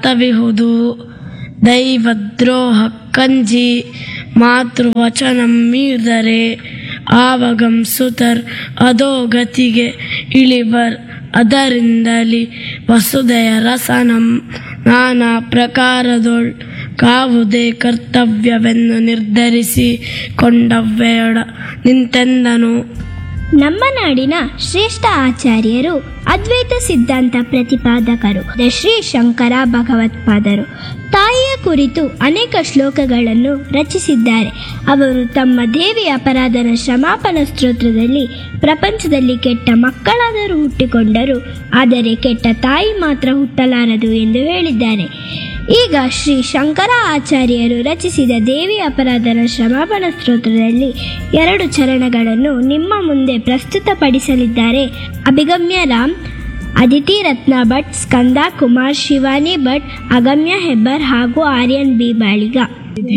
ಅರ್ಥವಿಹುದು ದೈವದ್ರೋಹ ಕಂಜಿ ಮಾತೃವಚನಂ ಮೀರ್ದರೆ ಆವಗಂ ಸುತರ್ ಅಧೋಗತಿಗೆ ಇಳಿಬರ್ ಅದರಿಂದಲಿ ವಸುದೆಯ ರಸನಂ ನಾನಾ ಪ್ರಕಾರದೊಳ್ ಕಾವುದೇ ಕರ್ತವ್ಯವೆಂದು ನಿರ್ಧರಿಸಿ ಕೊಂಡವ್ವೆಯೊಡ ನಿಂತೆಂದನು ನಮ್ಮ ನಾಡಿನ ಶ್ರೇಷ್ಠ ಆಚಾರ್ಯರು ಅದ್ವೈತ ಸಿದ್ಧಾಂತ ಪ್ರತಿಪಾದಕರು ಶ್ರೀ ಶಂಕರ ಭಗವತ್ಪಾದರು ತಾಯಿಯ ಕುರಿತು ಅನೇಕ ಶ್ಲೋಕಗಳನ್ನು ರಚಿಸಿದ್ದಾರೆ ಅವರು ತಮ್ಮ ದೇವಿ ಅಪರಾಧನ ಕ್ಷಮಾಪನ ಸ್ತೋತ್ರದಲ್ಲಿ ಪ್ರಪಂಚದಲ್ಲಿ ಕೆಟ್ಟ ಮಕ್ಕಳಾದರೂ ಹುಟ್ಟಿಕೊಂಡರು ಆದರೆ ಕೆಟ್ಟ ತಾಯಿ ಮಾತ್ರ ಹುಟ್ಟಲಾರದು ಎಂದು ಹೇಳಿದ್ದಾರೆ ಈಗ ಶ್ರೀ ಶಂಕರ ಆಚಾರ್ಯರು ರಚಿಸಿದ ದೇವಿ ಅಪರಾಧನ ಕ್ಷಮಾಪಣ ಸ್ತೋತ್ರದಲ್ಲಿ ಎರಡು ಚರಣಗಳನ್ನು ನಿಮ್ಮ ಮುಂದೆ ಪ್ರಸ್ತುತಪಡಿಸಲಿದ್ದಾರೆ ಅಭಿಗಮ್ಯ ರಾಮ್ ಅದಿತಿ ರತ್ನ ಭಟ್ ಸ್ಕಂದ ಕುಮಾರ್ ಶಿವಾನಿ ಭಟ್ ಅಗಮ್ಯ ಹೆಬ್ಬರ್ ಹಾಗೂ ಆರ್ಯನ್ ಬಿ ಬಾಳಿಗ